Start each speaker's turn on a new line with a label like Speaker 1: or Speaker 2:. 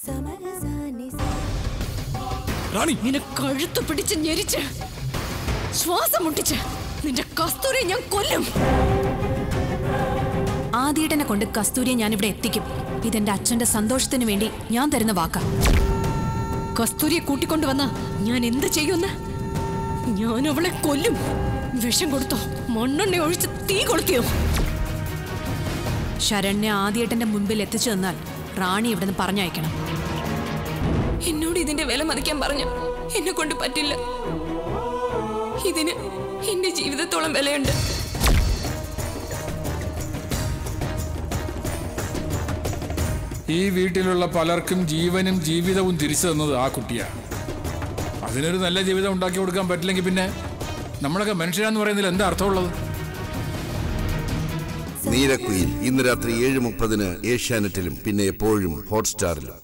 Speaker 1: റാണി
Speaker 2: നിന്നെ കഴുത്ത് പിടിച്ച് ഞെരിച്ച് ശ്വാസം മുട്ടിച്ച് നിന്റെ കസ്തൂരി ഞാൻ കൊല്ലും ആദ്യേട്ടനെ കൊണ്ട് കസ്തൂരിയെ ഞാൻ ഇവിടെ എത്തിക്കും ഇതെന്റെ അച്ഛന്റെ സന്തോഷത്തിന് വേണ്ടി ഞാൻ തരുന്ന വാക്കാ കസ്തൂരിയെ കൂട്ടിക്കൊണ്ടുവന്ന ഞാൻ എന്ത് ചെയ്യുമെന്ന് ഞാൻ അവളെ കൊല്ലും വിഷം കൊടുത്തോ മണ്ണെണ്ണ ഒഴിച്ച് തീ കൊളുത്തിയോ ശരണ്യ ആദ്യേട്ടന്റെ മുൻപിൽ എത്തിച്ചു തന്നാൽ റാണി ഇവിടുന്ന് പറഞ്ഞയക്കണം
Speaker 3: എന്നോട് ഇതിന്റെ വില മതിക്കാൻ പറഞ്ഞു എന്നെ കൊണ്ട് പറ്റില്ല ഇതിന് എന്റെ ജീവിതത്തോളം വിലയുണ്ട്
Speaker 4: ഈ വീട്ടിലുള്ള പലർക്കും ജീവനും ജീവിതവും തിരിച്ചു തന്നത് ആ കുട്ടിയാണ് അതിനൊരു നല്ല ജീവിതം ഉണ്ടാക്കി കൊടുക്കാൻ പറ്റില്ലെങ്കിൽ പിന്നെ നമ്മളൊക്കെ മനുഷ്യരാന്ന് പറയുന്നതിൽ എന്താ അർത്ഥമുള്ളത്
Speaker 5: നീലക്കുയിൽ ഇന്ന് രാത്രി ഏഴ് മുപ്പതിന് ഏഷ്യാനെറ്റിലും പിന്നെ എപ്പോഴും ഹോട്ട്സ്റ്റാറിലും